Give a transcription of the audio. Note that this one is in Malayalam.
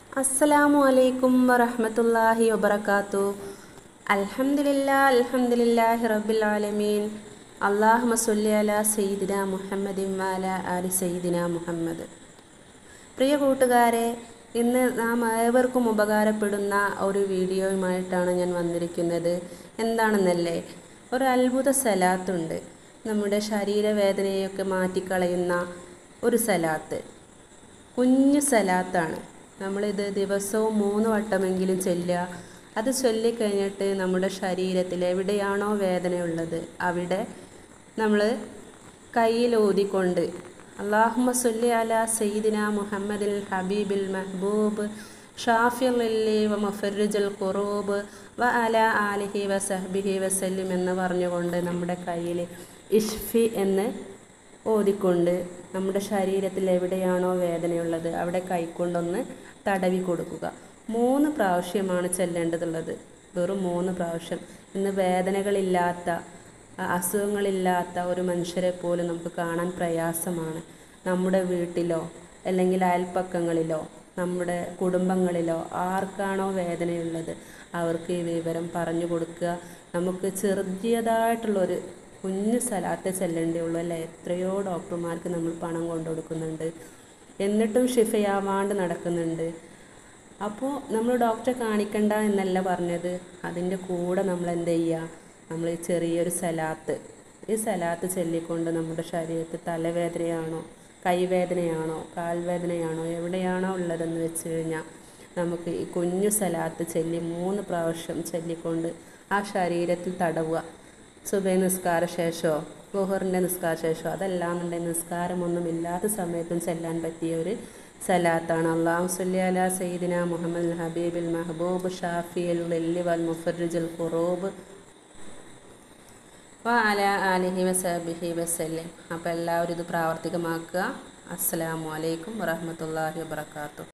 അസ്സലാമു അലൈക്കും വറഹ്മത്തുള്ളാഹി വബറകാത്തു അൽഹംദുലില്ലാ അൽഹംദുലില്ലാഹി റബ്ബിൽ ആലമീൻ അല്ലാഹുമ്മ സ്വല്ലി അലാ സയ്യിദിന മുഹമ്മദിൻ വഅല ആലി സയ്യിദിന മുഹമ്മദ് പ്രിയ കൂട്ടുകാരെ ഇന്ന് നാം ഏവർക്കും ഉപകാരപ്പെടുന്ന ഒരു വീഡിയോയുമായിട്ടാണ് ഞാൻ വന്നിരിക്കുന്നത് എന്താണെന്നല്ലേ ഒരു അത്ഭുത സലാത്തുണ്ട് നമ്മുടെ ശരീരവേദനയൊക്കെ മാറ്റിക്കളയുന്ന ഒരു സലാത്ത് കുഞ്ഞു സലാത്താണ് നമ്മളിത് ദിവസവും മൂന്ന് വട്ടമെങ്കിലും ചൊല്ലുക അത് ചൊല്ലിക്കഴിഞ്ഞിട്ട് നമ്മുടെ ശരീരത്തിൽ എവിടെയാണോ വേദനയുള്ളത് അവിടെ നമ്മൾ കയ്യിൽ ഊതിക്കൊണ്ട് അള്ളാഹുമ്മ സൊല്ലി അല സയ്യിദിന മുഹമ്മദിൽ ഹബീബിൽ മെഹബൂബ് ഷാഫിലി വ മുഫറുൽ ഖുറൂബ് വ അല ആലിഹി വ സഹബിഹി വസല്ലിം എന്ന് പറഞ്ഞുകൊണ്ട് നമ്മുടെ കയ്യിൽ ഇഷ്ഫി എന്ന് ഓതിക്കൊണ്ട് നമ്മുടെ ശരീരത്തിൽ എവിടെയാണോ വേദനയുള്ളത് അവിടെ കൈക്കൊണ്ടൊന്ന് തടവി കൊടുക്കുക മൂന്ന് പ്രാവശ്യമാണ് ചെല്ലേണ്ടതുള്ളത് വെറും മൂന്ന് പ്രാവശ്യം ഇന്ന് വേദനകളില്ലാത്ത അസുഖങ്ങളില്ലാത്ത ഒരു മനുഷ്യരെ പോലും നമുക്ക് കാണാൻ പ്രയാസമാണ് നമ്മുടെ വീട്ടിലോ അല്ലെങ്കിൽ അയൽപ്പക്കങ്ങളിലോ നമ്മുടെ കുടുംബങ്ങളിലോ ആർക്കാണോ വേദനയുള്ളത് അവർക്ക് ഈ വിവരം പറഞ്ഞു കൊടുക്കുക നമുക്ക് ചെറിയതായിട്ടുള്ളൊരു കുഞ്ഞു സ്ഥലത്തെ ചെല്ലേണ്ടിയുള്ളൂ അല്ലേ എത്രയോ ഡോക്ടർമാർക്ക് നമ്മൾ പണം കൊണ്ടു കൊടുക്കുന്നുണ്ട് എന്നിട്ടും ഷിഫയാവാണ്ട് നടക്കുന്നുണ്ട് അപ്പോൾ നമ്മൾ ഡോക്ടറെ കാണിക്കണ്ട എന്നല്ല പറഞ്ഞത് അതിൻ്റെ കൂടെ നമ്മൾ എന്ത് ചെയ്യുക നമ്മൾ ഈ ചെറിയൊരു സലാത്ത് ഈ സലാത്ത് ചൊല്ലിക്കൊണ്ട് നമ്മുടെ ശരീരത്തിൽ തലവേദനയാണോ കൈവേദനയാണോ കാൽവേദനയാണോ എവിടെയാണോ ഉള്ളതെന്ന് വെച്ച് കഴിഞ്ഞാൽ നമുക്ക് ഈ കുഞ്ഞു സലാത്ത് ചൊല്ലി മൂന്ന് പ്രാവശ്യം ചൊല്ലിക്കൊണ്ട് ആ ശരീരത്തിൽ തടവുക സുബൈ നിസ്കാര ശേഷമോ ഗുഹറിൻ്റെ നിസ്കാര ശേഷമോ അതല്ലാന്നുണ്ടെങ്കിൽ നിസ്കാരമൊന്നും ഇല്ലാത്ത സമയത്തും ചെല്ലാൻ പറ്റിയ ഒരു സലാത്താണ് അള്ളാഹു സല്ലി അല സയ്യിദിന മുഹമ്മദ് ഹബീബിൽ മെഹബൂബ് ഷാഫിയൽ ലില്ലി വൽ മുഫറുൽ ഖുറൂബ് വ അല ആലിഹി വസബിഹി വസല്ലിം അപ്പോൾ എല്ലാവരും ഇത് പ്രാവർത്തികമാക്കുക അസ്സലാമു അലൈക്കും വറഹ്മത്തുള്ളാഹി വബറകാതുഹു